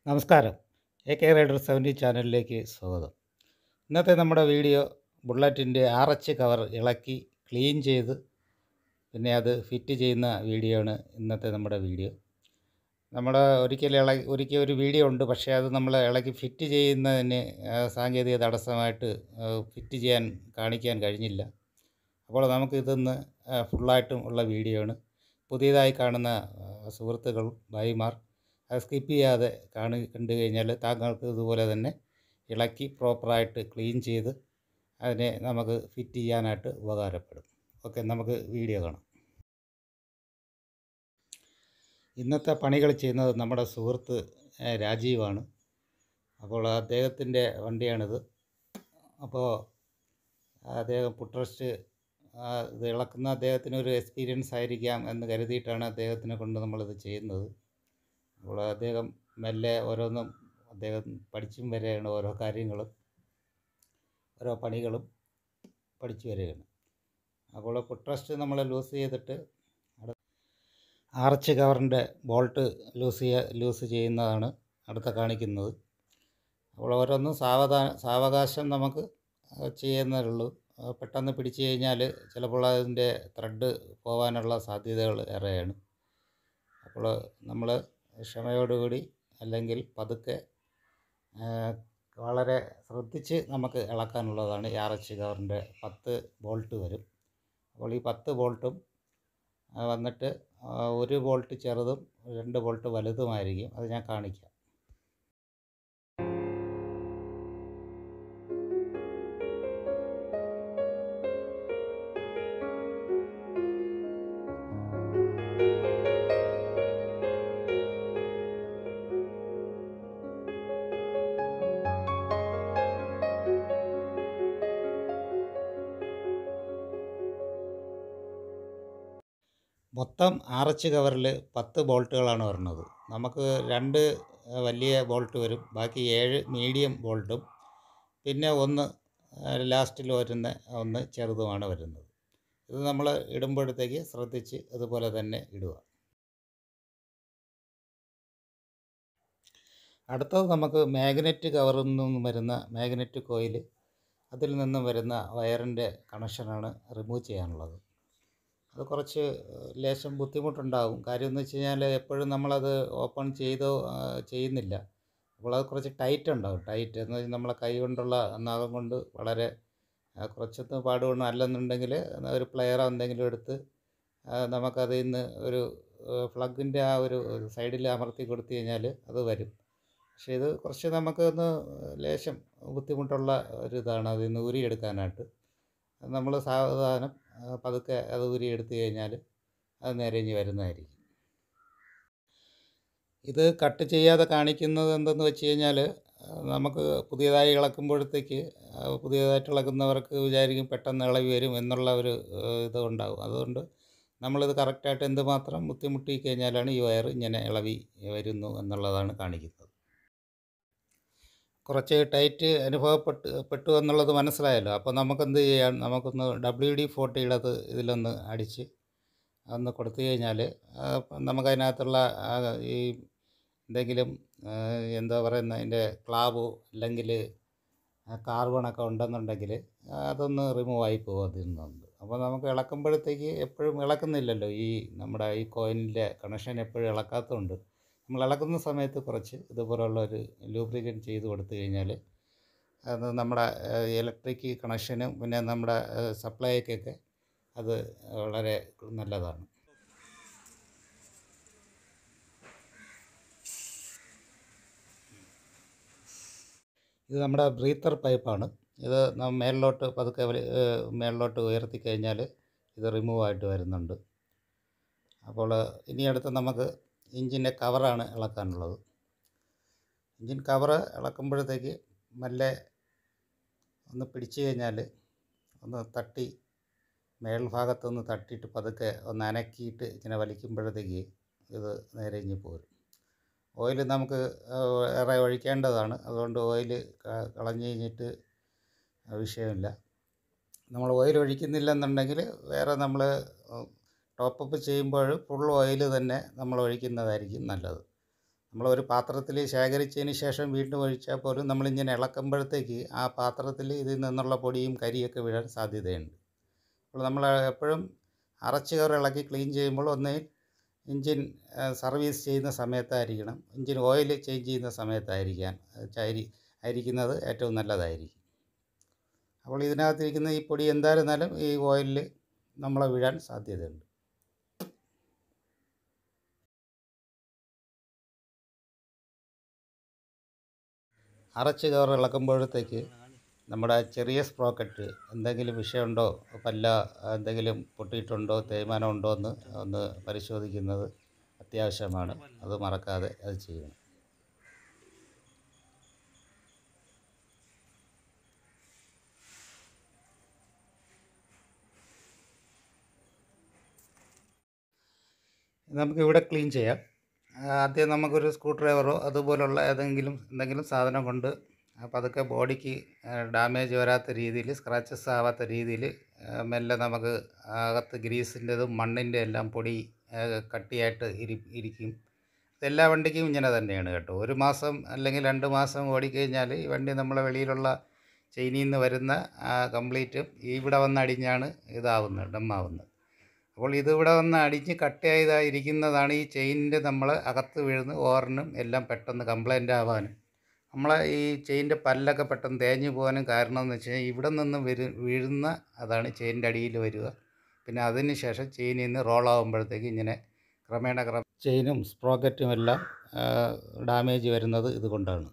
നമസ്കാരം A K rider seventy ചാനലിലേക്ക് സ്വാഗതം ഇന്നത്തെ നമ്മുടെ വീഡിയോ ബുള്ളറ്റിൻ്റെ ആർ എച്ച് കവർ ഇളക്കി ക്ലീൻ ചെയ്ത് പിന്നെ അത് ഫിറ്റ് ചെയ്യുന്ന വീഡിയോ ആണ് ഇന്നത്തെ നമ്മുടെ വീഡിയോ നമ്മൾ ഒരിക്കൽ ഇളകി ഒരിക്കൽ ഒരു വീഡിയോ ഉണ്ട് പക്ഷേ അത് നമ്മൾ ഇളക്കി ഫിറ്റ് ചെയ്യുന്നതിന് ആ, സാങ്കേതിക തടസ്സമായിട്ട് ആ, ഫിറ്റ് ചെയ്യാൻ കാണിക്കാൻ കഴിഞ്ഞില്ല അപ്പോൾ നമുക്ക് ഇതൊന്ന് ആ, ഫുള്ളായിട്ടും ഉള്ള വീഡിയോ ആണ് പുതിയതായി കാണുന്ന ആ, സുഹൃത്തുക്കൾ ഭായിമാർ അത് സ്കിപ്പ് ചെയ്യാതെ കാണി കണ്ടു കഴിഞ്ഞാൽ താങ്കൾക്ക് ഇതുപോലെ തന്നെ ഇളക്കി പ്രോപ്പറായിട്ട് ക്ലീൻ ചെയ്ത് അതിനെ നമുക്ക് ഫിറ്റ് ചെയ്യാനായിട്ട് ഉപകാരപ്പെടും ഓക്കെ നമുക്ക് വീഡിയോ കാണാം ഇന്നത്തെ പണികൾ ചെയ്യുന്നത് നമ്മുടെ സുഹൃത്ത് ഏ, രാജീവാണ് അപ്പോൾ അദ്ദേഹത്തിൻ്റെ വണ്ടിയാണിത് അപ്പോൾ അദ്ദേഹം പുട്രസ്റ്റ് ആ, ഇത് ഇളക്കുന്ന അദ്ദേഹത്തിന് ഒരു എക്സ്പീരിയൻസ് ആയിരിക്കാം എന്ന് കരുതിയിട്ടാണ് അദ്ദേഹത്തിനെ കൊണ്ട് നമ്മളിത് ചെയ്യുന്നത് അപ്പോൾ അദ്ദേഹം മെല്ലെ ഓരോന്നും അദ്ദേഹം പഠിച്ചും വരികയാണ് ഓരോ കാര്യങ്ങളും ഓരോ പണികളും പഠിച്ചു വരികയാണ് അപ്പോൾ പുട്രസ്റ്റ് നമ്മൾ ലൂസ് ചെയ്തിട്ട് അടു- ആർച്ച് കവറിൻ്റെ ബോൾട്ട് ലൂസ് ചെയ്യ ലൂസ് ചെയ്യുന്നതാണ് അടുത്ത കാണിക്കുന്നത് അപ്പോൾ ഓരോന്നും സാവധാന സാവകാശം നമുക്ക് ആ, ചെയ്യുന്നതേ ഉള്ളൂ ആ, പെട്ടെന്ന് പിടിച്ചു കഴിഞ്ഞാൽ ചിലപ്പോൾ അതിൻ്റെ ത്രെഡ് പോകാനുള്ള സാധ്യതകൾ ഏറെയാണ് അപ്പോൾ നമ്മൾ ക്ഷമയോടുകൂടി അല്ലെങ്കിൽ പതുക്കെ ആ, വളരെ ശ്രദ്ധിച്ച് നമുക്ക് ഇളക്കാനുള്ളതാണ് ഈ ആർ എച്ച് കവറിൻ്റെ പത്ത് ബോൾട്ട് വരും അപ്പോൾ ഈ പത്ത് ബോൾട്ടും ആ, വന്നിട്ട് ആ, ഒരു ബോൾട്ട് ചെറുതും രണ്ട് ബോൾട്ട് വലുതുമായിരിക്കും അത് ഞാൻ കാണിക്കാം മൊത്തം ആറച്ച് കവറിൽ പത്ത് ബോൾട്ടുകളാണ് വരുന്നത് നമുക്ക് രണ്ട് ആ, വലിയ ബോൾട്ട് വരും ബാക്കി ഏഴ് മീഡിയം ബോൾട്ടും പിന്നെ ഒന്ന് ലാസ്റ്റിൽ വരുന്ന ഒന്ന് ചെറുതുമാണ് വരുന്നത് ഇത് നമ്മൾ ഇടുമ്പോഴത്തേക്ക് ശ്രദ്ധിച്ച് അതുപോലെ തന്നെ ഇടുക അടുത്തത് നമുക്ക് മാഗ്നറ്റ് കവറിൽ നിന്നും വരുന്ന മാഗ്നറ്റ് കോയിൽ അതിൽ നിന്നും വരുന്ന വയറിൻ്റെ കണക്ഷനാണ് റിമൂവ് ചെയ്യാനുള്ളത് അത് കുറച്ച് ലേശം ബുദ്ധിമുട്ടുണ്ടാകും കാര്യം എന്ന് വെച്ച് കഴിഞ്ഞാൽ എപ്പോഴും നമ്മളത് ഓപ്പൺ ചെയ്തോ ആ, ചെയ്യുന്നില്ല അപ്പോൾ അത് കുറച്ച് ടൈറ്റ് ഉണ്ടാകും ടൈറ്റ് എന്ന് വെച്ചാൽ നമ്മളെ കൈ കൊണ്ടുള്ള നഖം കൊണ്ട് വളരെ ആ, കുറച്ചൊന്ന് പാടുകൊണ്ട് അല്ലെന്നുണ്ടെങ്കിൽ ഒരു പ്ലെയറോ എന്തെങ്കിലും എടുത്ത് ആ, നമുക്കതിൽ നിന്ന് ഒരു പ്ലഗിൻ്റെ ആ ഒരു സൈഡിൽ അമർത്തി കൊടുത്തു കഴിഞ്ഞാൽ അത് വരും പക്ഷേ ഇത് കുറച്ച് നമുക്ക് ഒന്ന് ലേശം ബുദ്ധിമുട്ടുള്ള ഒരു ഇതാണ് അതിൽ നിന്ന് ഊരിയെടുക്കാനായിട്ട് നമ്മൾ സാവധാനം ആ, പതുക്കെ അത് ഊരിയെടുത്ത് കഴിഞ്ഞാൽ അത് നിരഞ്ഞ് വരുന്നതായിരിക്കും ഇത് കട്ട് ചെയ്യാതെ കാണിക്കുന്നത് എന്തെന്ന് വെച്ച് കഴിഞ്ഞാൽ നമുക്ക് പുതിയതായി ഇളക്കുമ്പോഴത്തേക്ക് ആ, പുതിയതായിട്ട് ഇളക്കുന്നവർക്ക് വിചാരിക്കും പെട്ടെന്ന് ഇളകി വരും എന്നുള്ള ഒരു ആ, ഇത് ഉണ്ടാകും അതുകൊണ്ട് നമ്മളിത് കറക്റ്റായിട്ട് എന്തുമാത്രം ബുദ്ധിമുട്ടി കഴിഞ്ഞാലാണ് ഈ വയർ ഇങ്ങനെ ഇളവി വരുന്നു എന്നുള്ളതാണ് കാണിക്കുന്നത് കുറച്ച് ടൈറ്റ് അനുഭവപ്പെട്ട് പെട്ടു എന്നുള്ളത് മനസ്സിലായല്ലോ അപ്പോൾ നമുക്കെന്ത് ചെയ്യാം നമുക്കൊന്ന് ഡബ്ല്യു ഡി ഫോർട്ടിയുടേത് ഇതിലൊന്ന് അടിച്ച് ഒന്ന് കൊടുത്തു കഴിഞ്ഞാൽ നമുക്കതിനകത്തുള്ള ആ ഈ എന്തെങ്കിലും ആ, എന്താ പറയുന്ന അതിൻ്റെ ക്ലാവോ അല്ലെങ്കിൽ കാർബണൊക്കെ ഉണ്ടെന്നുണ്ടെങ്കിൽ അതൊന്ന് റിമൂവ് ആയി പോകും അതിൽ നിന്നുണ്ട് അപ്പോൾ നമുക്ക് ഇളക്കുമ്പോഴത്തേക്ക് എപ്പോഴും ഇളക്കുന്നില്ലല്ലോ ഈ നമ്മുടെ ഈ കോയിനിൻ്റെ കണക്ഷൻ എപ്പോഴും ഇളക്കാത്തതുകൊണ്ട് നമ്മൾ ഇളക്കുന്ന സമയത്ത് കുറച്ച് ഇതുപോലുള്ള ഒരു ലൂബ്രിക്കൻ ചെയ്ത് കൊടുത്തു കഴിഞ്ഞാൽ അത് നമ്മുടെ ഇലക്ട്രിക് കണക്ഷനും പിന്നെ നമ്മുടെ സപ്ലൈക്കൊക്കെ അത് വളരെ നല്ലതാണ് ഇത് നമ്മുടെ ബ്രീത്തർ പൈപ്പാണ് ഇത് നാം മേളിലോട്ട് പതുക്കെ വലി- ഏഹ് മേളിലോട്ട് ഉയർത്തി കഴിഞ്ഞാൽ ഇത് റിമൂവ് ആയിട്ട് വരുന്നുണ്ട് അപ്പോൾ ഇനി അടുത്ത് നമുക്ക് എഞ്ചിൻ്റെ കവറാണ് ഇളക്കാനുള്ളത് എഞ്ചിൻ കവറ് ഇളക്കുമ്പോഴത്തേക്ക് മെല്ലെ ഒന്ന് പിടിച്ചു കഴിഞ്ഞാൽ ഒന്ന് തട്ടി മേൽഭാഗത്തൊന്ന് തട്ടിയിട്ട് പതുക്കെ ഒന്ന് അനക്കിയിട്ട് ഇങ്ങനെ വലിക്കുമ്പോഴത്തേക്ക് ഇത് നേരെ ഇഞ്ഞ് പോരും ഓയിൽ നമുക്ക് ആ, ഏറെ ഒഴിക്കേണ്ടതാണ് അതുകൊണ്ട് ഓയിൽ കളഞ്ഞു കഴിഞ്ഞിട്ട് വിഷയമില്ല നമ്മൾ ഓയിൽ ഒഴിക്കുന്നില്ലെന്നുണ്ടെങ്കിൽ വേറെ നമ്മൾ ടോപ്പപ്പ് ചെയ്യുമ്പോൾ ഫുൾ ഓയിൽ തന്നെ നമ്മൾ ഒഴിക്കുന്നതായിരിക്കും നല്ലത് നമ്മളൊരു പാത്രത്തിൽ ശേഖരിച്ചതിന് ശേഷം വീണ്ടും ഒഴിച്ചാൽ പോലും നമ്മളിങ്ങനെ ഇളക്കുമ്പോഴത്തേക്ക് ആ പാത്രത്തിൽ ഇതിൽ നിന്നുള്ള പൊടിയും കരിയൊക്കെ വീഴാൻ സാധ്യതയുണ്ട് അപ്പോൾ നമ്മൾ എപ്പോഴും അറച്ച് കവർ ഇളക്കി ക്ലീൻ ചെയ്യുമ്പോൾ ഒന്ന് എൻജിൻ സർവീസ് ചെയ്യുന്ന സമയത്തായിരിക്കണം എൻജിൻ ഓയിൽ ചേഞ്ച് ചെയ്യുന്ന സമയത്തായിരിക്കാൻ ചാരി ആയിരിക്കുന്നത് ഏറ്റവും നല്ലതായിരിക്കും അപ്പോൾ ഇതിനകത്തിരിക്കുന്ന ഈ പൊടി എന്തായിരുന്നാലും ഈ ഓയിലിൽ നമ്മളെ വീഴാൻ സാധ്യതയുണ്ട് അറച്ച് കവർ ഇളക്കുമ്പോഴത്തേക്ക് നമ്മുടെ ചെറിയ സ്പ്രോക്കറ്റ് എന്തെങ്കിലും വിഷയമുണ്ടോ പല്ല എന്തെങ്കിലും പൊട്ടിയിട്ടുണ്ടോ തേയ്മാനം ഉണ്ടോ എന്ന് ഒന്ന് പരിശോധിക്കുന്നത് അത്യാവശ്യമാണ് അത് മറക്കാതെ അത് ചെയ്യണം നമുക്കിവിടെ ക്ലീൻ ചെയ്യാം ആദ്യം നമുക്കൊരു സ്ക്രൂ ഡ്രൈവറോ അതുപോലുള്ള ഏതെങ്കിലും എന്തെങ്കിലും സാധനം കൊണ്ട് പതുക്കെ ബോഡിക്ക് ഡാമേജ് വരാത്ത രീതിയിൽ സ്ക്രാച്ചസ് ആവാത്ത രീതിയിൽ മെല്ലെ നമുക്ക് അകത്ത് ഗ്രീസിൻ്റെതും മണ്ണിൻ്റെ എല്ലാം പൊടി കട്ടിയായിട്ട് ഇരി ഇരിക്കും എല്ലാ വണ്ടിക്കും ഇങ്ങനെ തന്നെയാണ് കേട്ടോ ഒരു മാസം അല്ലെങ്കിൽ രണ്ട് മാസം ഓടിക്കഴിഞ്ഞാൽ ഈ വണ്ടി നമ്മളെ വെളിയിലുള്ള ചൈനയിൽ നിന്ന് വരുന്ന കംപ്ലീറ്റും ഇവിടെ വന്ന് അടിഞ്ഞാണ് ഇതാവുന്നത് ഡമ്മാവുന്നത് അപ്പോൾ ഇതിവിടെ വന്ന് അടിഞ്ഞ് കട്ടയായതായിരിക്കുന്നതാണ് ഈ ചെയിനിൻ്റെ നമ്മൾ അകത്ത് വീഴുന്ന ഓറിനും എല്ലാം പെട്ടെന്ന് കംപ്ലൈൻ്റ് ആവാനും നമ്മളെ ഈ ചെയിൻ്റെ പല്ലൊക്കെ പെട്ടെന്ന് തേഞ്ഞു പോകാനും കാരണം എന്ന് വെച്ച് കഴിഞ്ഞാൽ ഇവിടെ നിന്ന് വരു വീഴുന്ന അതാണ് ചെയിൻ്റെ അടിയിൽ വരിക പിന്നെ അതിന് ശേഷം ചെയിനിൽ നിന്ന് റോൾ ആകുമ്പോഴത്തേക്ക് ഇങ്ങനെ ക്രമേണ ക്രമ ചെയിനും സ്പ്രോക്കറ്റും എല്ലാം ഡാമേജ് വരുന്നത് ഇതുകൊണ്ടാണ്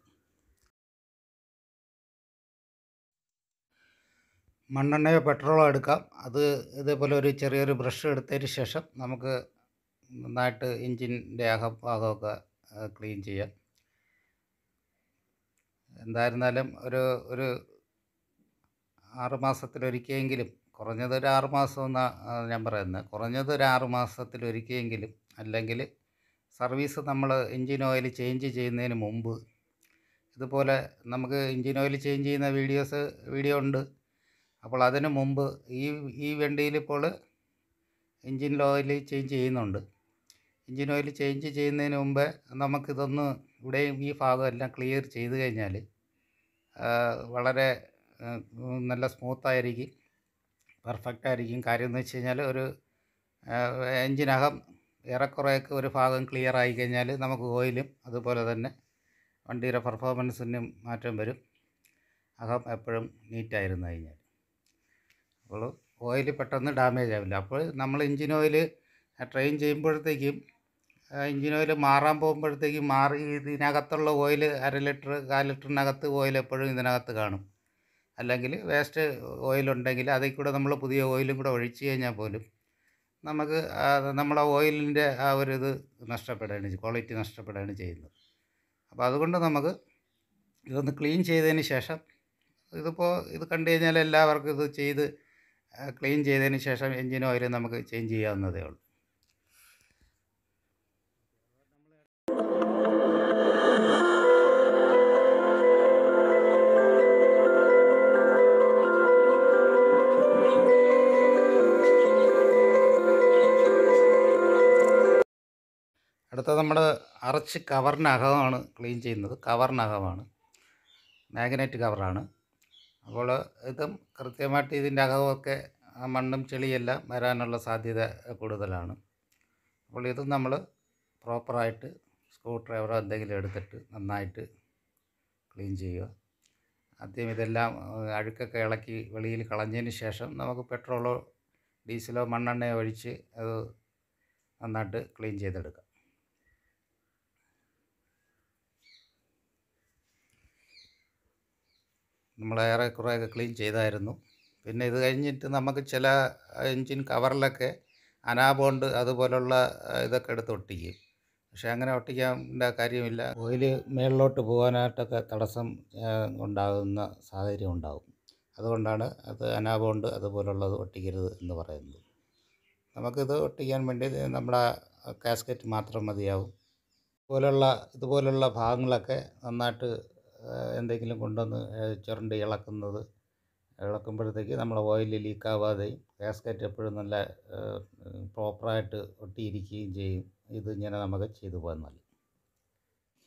മണ്ണെണ്ണയോ പെട്രോളോ എടുക്കാം അത് ഇതേപോലെ ഒരു ചെറിയൊരു ബ്രഷ് എടുത്തതിന് ശേഷം നമുക്ക് നന്നായിട്ട് എൻജിൻ്റെ അകഭാഗമൊക്കെ ക്ലീൻ ചെയ്യാം എന്തായിരുന്നാലും ഒരു ഒരു ആറ് മാസത്തിലൊരിക്കലെങ്കിലും കുറഞ്ഞത് ഒരു ആറ് മാസം എന്നാണ് ഞാൻ പറയുന്നത് കുറഞ്ഞത് ഒരു ആറ് മാസത്തിലൊരിക്കലെങ്കിലും അല്ലെങ്കിൽ സർവീസ് നമ്മൾ എൻജിൻ ഓയിൽ ചേഞ്ച് ചെയ്യുന്നതിന് മുമ്പ് ഇതുപോലെ നമുക്ക് എൻജിൻ ഓയിൽ ചേഞ്ച് ചെയ്യുന്ന വീഡിയോസ് വീഡിയോ ഉണ്ട് അപ്പോൾ അതിന് മുമ്പ് ഈ ഈ വണ്ടിയിൽ ഇപ്പോൾ എൻജിൻ ഓയിൽ ചേഞ്ച് ചെയ്യുന്നുണ്ട് എൻജിൻ ഓയിൽ ചേഞ്ച് ചെയ്യുന്നതിന് മുമ്പേ നമുക്കിതൊന്ന് ഇവിടെയും ഈ ഭാഗം എല്ലാം ക്ലിയർ ചെയ്ത് കഴിഞ്ഞാൽ വളരെ നല്ല സ്മൂത്തായിരിക്കും പെർഫെക്റ്റ് ആയിരിക്കും കാര്യം എന്ന് വെച്ച് കഴിഞ്ഞാൽ ഒരു എൻജിനകം ഏറെക്കുറെയൊക്കെ ഒരു ഭാഗം ക്ലിയർ ആയി കഴിഞ്ഞാൽ നമുക്ക് ഓയിലും അതുപോലെ തന്നെ വണ്ടിയുടെ പെർഫോമൻസിനും മാറ്റം വരും അകം എപ്പോഴും നീറ്റായിരുന്നു കഴിഞ്ഞാൽ അപ്പോൾ ഓയിൽ പെട്ടെന്ന് ഡാമേജ് ആവില്ല അപ്പോൾ നമ്മൾ എൻജിൻ ഓയിൽ ട്രെയിൻ ചെയ്യുമ്പോഴത്തേക്കും എൻജിൻ ഓയിൽ മാറാൻ പോകുമ്പോഴത്തേക്കും മാറി ഇതിനകത്തുള്ള ഓയിൽ അര ലിറ്റർ കാൽ ലിറ്ററിനകത്ത് ഓയിൽ എപ്പോഴും ഇതിനകത്ത് കാണും അല്ലെങ്കിൽ വേസ്റ്റ് ഓയിലുണ്ടെങ്കിൽ അതിൽ കൂടെ നമ്മൾ പുതിയ ഓയിലും കൂടെ ഒഴിച്ച് കഴിഞ്ഞാൽ പോലും നമുക്ക് നമ്മളെ ഓയിലിൻ്റെ ആ ഒരു ഇത് നഷ്ടപ്പെടുകയാണ് ക്വാളിറ്റി നഷ്ടപ്പെടുകയാണ് ചെയ്യുന്നത് അപ്പോൾ അതുകൊണ്ട് നമുക്ക് ഇതൊന്ന് ക്ലീൻ ചെയ്തതിന് ശേഷം ഇതിപ്പോൾ ഇത് കണ്ടു കഴിഞ്ഞാൽ എല്ലാവർക്കും ഇത് ചെയ്ത് ക്ലീൻ ചെയ്തതിന് ശേഷം എൻജിൻ ഓയിൽ നമുക്ക് ചേഞ്ച് ചെയ്യാവുന്നതേ ഉള്ളൂ അടുത്ത നമ്മൾ അറച്ച് കവറിനകമാണ് ക്ലീൻ ചെയ്യുന്നത് കവറിനകമാണ് മാഗ്നറ്റ് കവറാണ് അപ്പോൾ ഇതും കൃത്യമായിട്ട് ഇതിൻ്റെ അകമൊക്കെ മണ്ണും ചെളിയെല്ലാം വരാനുള്ള സാധ്യത കൂടുതലാണ് അപ്പോൾ ഇത് നമ്മൾ പ്രോപ്പറായിട്ട് സ്ക്രൂ ഡ്രൈവറോ എന്തെങ്കിലും എടുത്തിട്ട് നന്നായിട്ട് ക്ലീൻ ചെയ്യുക ആദ്യം ഇതെല്ലാം അഴുക്കൊക്കെ ഇളക്കി വെളിയിൽ കളഞ്ഞതിന് ശേഷം നമുക്ക് പെട്രോളോ ഡീസലോ മണ്ണെണ്ണയോ ഒഴിച്ച് അത് നന്നായിട്ട് ക്ലീൻ ചെയ്തെടുക്കാം നമ്മൾ ഏറെക്കുറെയൊക്കെ ക്ലീൻ ചെയ്തായിരുന്നു പിന്നെ ഇത് കഴിഞ്ഞിട്ട് നമുക്ക് ചില എൻജിൻ കവറിലൊക്കെ അനാബോണ്ട് അതുപോലുള്ള ഇതൊക്കെ എടുത്ത് ഒട്ടിക്കും പക്ഷേ അങ്ങനെ ഒട്ടിക്കേണ്ട കാര്യമില്ല ഓയിൽ മേളിലോട്ട് പോകാനായിട്ടൊക്കെ തടസ്സം ഉണ്ടാകുന്ന സാഹചര്യം ഉണ്ടാകും അതുകൊണ്ടാണ് അത് അനാബോണ്ട് അതുപോലുള്ളത് ഒട്ടിക്കരുത് എന്ന് പറയുന്നത് നമുക്കിത് ഒട്ടിക്കാൻ വേണ്ടി നമ്മുടെ കാസ്കറ്റ് മാത്രം മതിയാവും ഇതുപോലുള്ള ഇതുപോലുള്ള ഭാഗങ്ങളൊക്കെ നന്നായിട്ട് എന്തെങ്കിലും കൊണ്ടുവന്ന് ചുരണ്ടി ഇളക്കുന്നത് ഇളക്കുമ്പോഴത്തേക്ക് നമ്മൾ ഓയിൽ ലീക്കാവാതെയും കാസ്കറ്റ് എപ്പോഴും നല്ല പ്രോപ്പറായിട്ട് ഒട്ടിയിരിക്കുകയും ചെയ്യും ഇത് ഇങ്ങനെ നമുക്ക് ചെയ്തു പോകാൻ നല്ലത്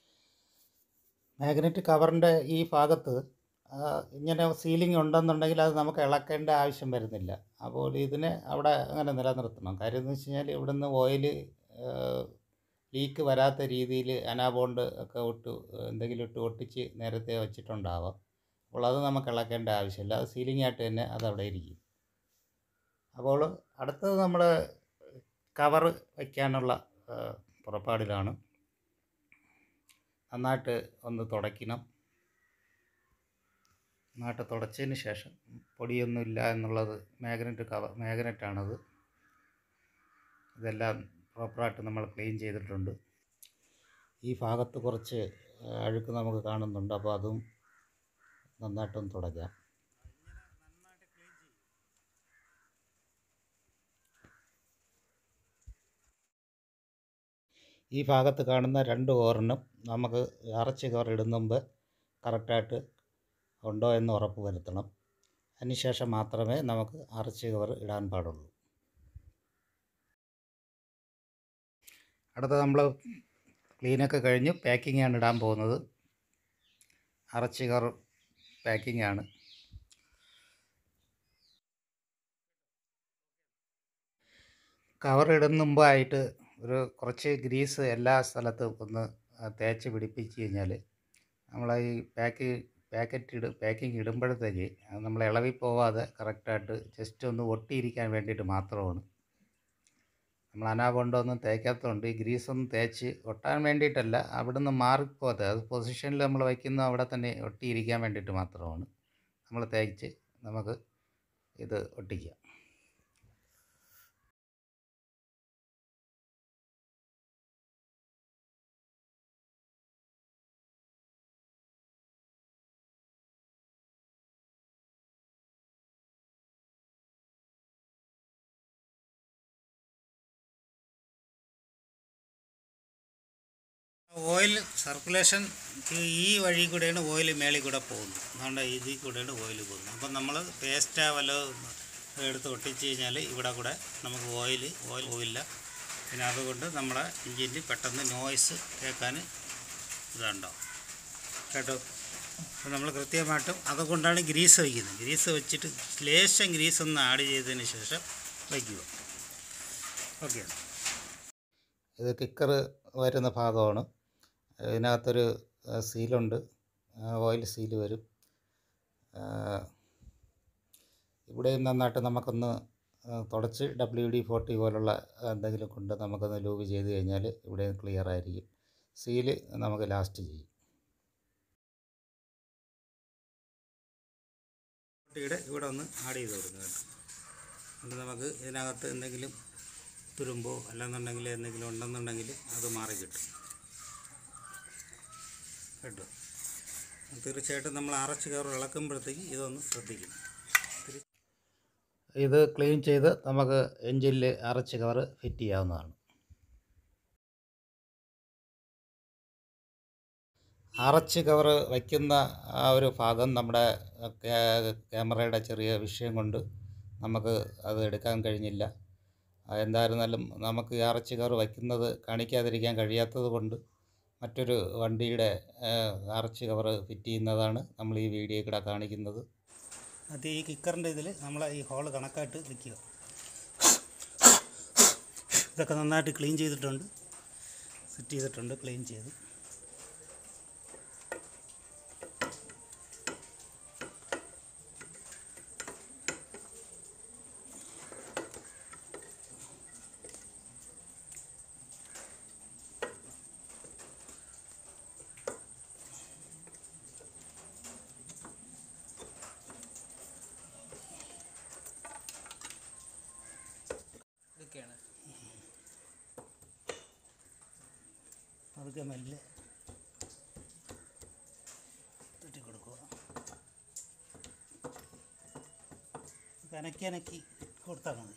മാഗ്നറ്റ് കവറിൻ്റെ ഈ ഭാഗത്ത് ആ, ഇങ്ങനെ സീലിംഗ് ഉണ്ടെന്നുണ്ടെങ്കിൽ അത് നമുക്ക് ഇളക്കേണ്ട ആവശ്യം വരുന്നില്ല അപ്പോൾ ഇതിനെ അവിടെ അങ്ങനെ നിലനിർത്തണം കാര്യം എന്ന് വെച്ച് കഴിഞ്ഞാൽ ഇവിടുന്ന് ഓയിൽ ലീക്ക് വരാത്ത രീതിയിൽ അനാബോണ്ട് ഒക്കെ ഇട്ട് എന്തെങ്കിലും ഇട്ട് ഒട്ടിച്ച് നേരത്തെ വെച്ചിട്ടുണ്ടാവാം അപ്പോൾ അത് നമുക്ക് ഇളക്കേണ്ട ആവശ്യമില്ല അത് സീലിംഗ് ആയിട്ട് തന്നെ അത് അവിടെ ഇരിക്കും അപ്പോൾ അടുത്തത് നമ്മൾ കവർ വയ്ക്കാനുള്ള ആ, പുറപ്പാടിലാണ് നന്നായിട്ട് ഒന്ന് തുടയ്ക്കണം നന്നായിട്ട് തുടച്ചതിന് ശേഷം പൊടിയൊന്നും ഇല്ല എന്നുള്ളത് മാഗ്നറ്റ് കവർ മാഗ്നറ്റാണത് ഇതെല്ലാം പ്രോപ്പറായിട്ട് നമ്മൾ ക്ലീൻ ചെയ്തിട്ടുണ്ട് ഈ ഭാഗത്ത് കുറച്ച് ആ, അഴുക്ക് നമുക്ക് കാണുന്നുണ്ട് അപ്പോൾ അതും നന്നായിട്ടൊന്ന് തുടയ്ക്കാം ഈ ഭാഗത്ത് കാണുന്ന രണ്ട് ഓറിനും നമുക്ക് അറച്ച് കവർ ഇടുന്ന മുമ്പ് കറക്റ്റായിട്ട് ഉണ്ടോ എന്ന് ഉറപ്പ് വരുത്തണം അതിനുശേഷം മാത്രമേ നമുക്ക് അറച്ച് കവർ ഇടാൻ പാടുള്ളൂ അടുത്ത നമ്മൾ ക്ലീനൊക്കെ കഴിഞ്ഞ് പാക്കിംഗ് ആണ് ഇടാൻ പോകുന്നത് അറച്ച് കവർ പാക്കിംഗ് ആണ് കവർ ഇടുന്ന മുമ്പായിട്ട് ഒരു കുറച്ച് ഗ്രീസ് എല്ലാ സ്ഥലത്തും ഒന്ന് ആ, തേച്ച് പിടിപ്പിച്ച് കഴിഞ്ഞാൽ നമ്മൾ ഈ പാക്ക് പാക്കറ്റ് ഇട പാക്കിംഗ് ഇടുമ്പോഴത്തേക്ക് അത് നമ്മൾ ഇളവി പോവാതെ കറക്റ്റായിട്ട് ജസ്റ്റ് ഒന്ന് ഒട്ടിയിരിക്കാൻ വേണ്ടിയിട്ട് മാത്രമാണ് നമ്മൾ അനാകൊണ്ടൊന്നും തേക്കാത്തതുകൊണ്ട് ഈ ഗ്രീസൊന്നും തേച്ച് ഒട്ടാൻ വേണ്ടിയിട്ടല്ല അവിടെ നിന്ന് മാറിപ്പോകാതെ അത് പൊസിഷനിൽ നമ്മൾ വയ്ക്കുന്ന അവിടെ തന്നെ ഒട്ടിയിരിക്കാൻ വേണ്ടിയിട്ട് മാത്രമാണ് നമ്മൾ തേച്ച് നമുക്ക് ഇത് ഒട്ടിക്കാം ഓയിൽ സർക്കുലേഷൻ ഈ വഴി കൂടെയാണ് ഓയിൽ മേളിൽ കൂടെ പോകുന്നത് അതുകൊണ്ട് ഇതിൽ കൂടെയാണ് ഓയിൽ പോകുന്നത് അപ്പം നമ്മൾ പേസ്റ്റാ വല്ലതും എടുത്ത് ഒട്ടിച്ച് കഴിഞ്ഞാൽ ഇവിടെ കൂടെ നമുക്ക് ഓയിൽ ഓയിൽ പോവില്ല പിന്നെ അതുകൊണ്ട് നമ്മുടെ എഞ്ചിനിൽ പെട്ടെന്ന് നോയ്സ് കേൾക്കാൻ ഇതുണ്ടാവും കേട്ടോ അപ്പോൾ നമ്മൾ കൃത്യമായിട്ടും അതുകൊണ്ടാണ് ഗ്രീസ് വയ്ക്കുന്നത് ഗ്രീസ് വെച്ചിട്ട് ലേശം ഗ്രീസ് ഒന്ന് ആഡ് ചെയ്തതിന് ശേഷം വയ്ക്കുക ഓക്കെ ഇത് കിക്കർ വരുന്ന ഭാഗമാണ് ഇതിനകത്തൊരു ആ, സീലുണ്ട് ആ, ഓയിൽ സീല് വരും ആ, ഇവിടെയും നന്നായിട്ട് നമുക്കൊന്ന് ആ, തുടച്ച് ഡബ്ല്യു ഡി ഫോർട്ടി പോലുള്ള എന്തെങ്കിലും കൊണ്ട് നമുക്കൊന്ന് ലൂബ് ചെയ്ത് കഴിഞ്ഞാൽ ഇവിടെ ക്ലിയർ ആയിരിക്കും സീല് നമുക്ക് ലാസ്റ്റ് ചെയ്യും ഇവിടെ ഇവിടെ ഒന്ന് ആഡ് ചെയ്ത് കൊടുക്കുക കേട്ടോ എന്നിട്ട് നമുക്ക് ഇതിനകത്ത് എന്തെങ്കിലും തുരുമ്പോ അല്ലെന്നുണ്ടെങ്കിൽ എന്തെങ്കിലും ഉണ്ടെന്നുണ്ടെങ്കിൽ അത് മാറി കിട്ടും കേട്ടോ തീർച്ചയായിട്ടും നമ്മൾ അറച്ച് കവർ ഇളക്കുമ്പോഴത്തേക്ക് ഇതൊന്ന് ശ്രദ്ധിക്കും ഇത് ക്ലീൻ ചെയ്ത് നമുക്ക് എഞ്ചിനിൽ അറച്ച് കവർ ഫിറ്റ് ചെയ്യാവുന്നതാണ് അറച്ച് കവർ വയ്ക്കുന്ന ആ ഒരു ഭാഗം നമ്മുടെ ക്യാ- ക്യാമറയുടെ ചെറിയ വിഷയം കൊണ്ട് നമുക്ക് അത് എടുക്കാൻ കഴിഞ്ഞില്ല ആ, എന്തായിരുന്നാലും നമുക്ക് ഈ അറച്ച് കവർ വയ്ക്കുന്നത് കാണിക്കാതിരിക്കാൻ കഴിയാത്തത് കൊണ്ട് മറ്റൊരു വണ്ടിയുടെ അറച്ച് കവർ ഫിറ്റ് ചെയ്യുന്നതാണ് നമ്മൾ ഈ വീഡിയോ കൂടെ കാണിക്കുന്നത് അത് ഈ കിക്കറിൻ്റെ ഇതിൽ നമ്മൾ ഈ ഹോൾ കണക്കായിട്ട് നിൽക്കുക ഇതൊക്കെ നന്നായിട്ട് ക്ലീൻ ചെയ്തിട്ടുണ്ട് സെറ്റ് ചെയ്തിട്ടുണ്ട് ക്ലീൻ ചെയ്ത് ഇതൊക്കെയാണ് അതൊക്കെ മെല്ലെ തട്ടി കൊടുക്കുക അനക്കി അനക്കി കൊടുത്താൽ മതി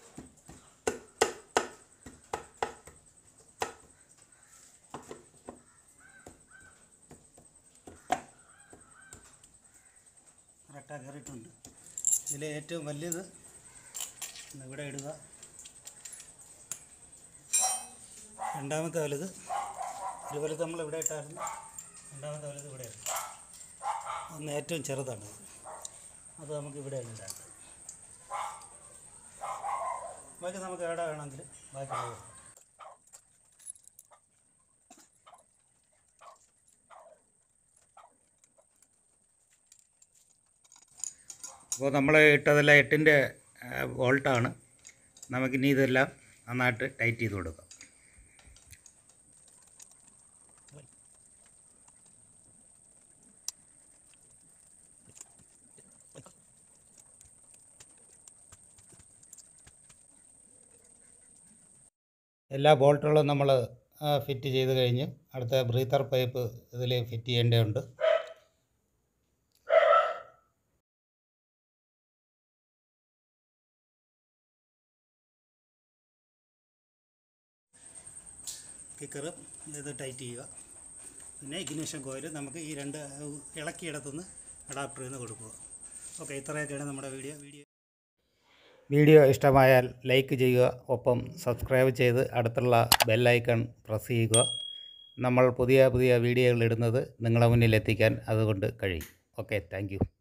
കറക്റ്റായി കയറിയിട്ടുണ്ട് ഇതിലെ ഏറ്റവും വലിയത് ഒന്ന് ഇവിടെ ഇടുക രണ്ടാമത്തെ വലുത് ഒരു വലുത് നമ്മൾ ഇവിടെ ഇട്ടായിരുന്നു രണ്ടാമത്തെ വലുത് ഇവിടെയാണ് ഒന്ന് ഏറ്റവും ചെറുതാണ് അത് നമുക്ക് ഇവിടെയാണ് ഇടാത്തത് ബാക്കി നമുക്ക് എവിടെ വേണമെങ്കിൽ ബാക്കിയുള്ളത് വെക്കാം. അപ്പോൾ നമ്മൾ ഇട്ടതെല്ലാം എട്ടിൻ്റെ വോൾട്ടാണ് നമുക്കിനി ഇതെല്ലാം നന്നായിട്ട് ടൈറ്റ് ചെയ്ത് കൊടുക്കാം എല്ലാ ബോൾട്ടുകളും നമ്മൾ ഫിറ്റ് ചെയ്ത് കഴിഞ്ഞ് അടുത്ത ബ്രീത്തർ പൈപ്പ് ഇതിൽ ഫിറ്റ് ചെയ്യേണ്ടതുണ്ട് കിക്കറ് ഇത് ടൈറ്റ് ചെയ്യുക പിന്നെ ഇഗ്നിഷൻ കോയിൽ നമുക്ക് ഈ രണ്ട് ഇളക്കിയിടത്തുനിന്ന് അഡാപ്റ്ററിൽ നിന്ന് കൊടുക്കുക ഓക്കെ ഇത്രയൊക്കെയാണ് നമ്മുടെ വീഡിയോ വീഡിയോ വീഡിയോ ഇഷ്ടമായാൽ ലൈക്ക് ചെയ്യുക ഒപ്പം സബ്സ്ക്രൈബ് ചെയ്ത് അടുത്തുള്ള ബെല്ലൈക്കൺ പ്രസ് ചെയ്യുക നമ്മൾ പുതിയ പുതിയ വീഡിയോകൾ ഇടുന്നത് നിങ്ങളുടെ മുന്നിൽ എത്തിക്കാൻ അതുകൊണ്ട് കഴിയും ഓക്കെ താങ്ക്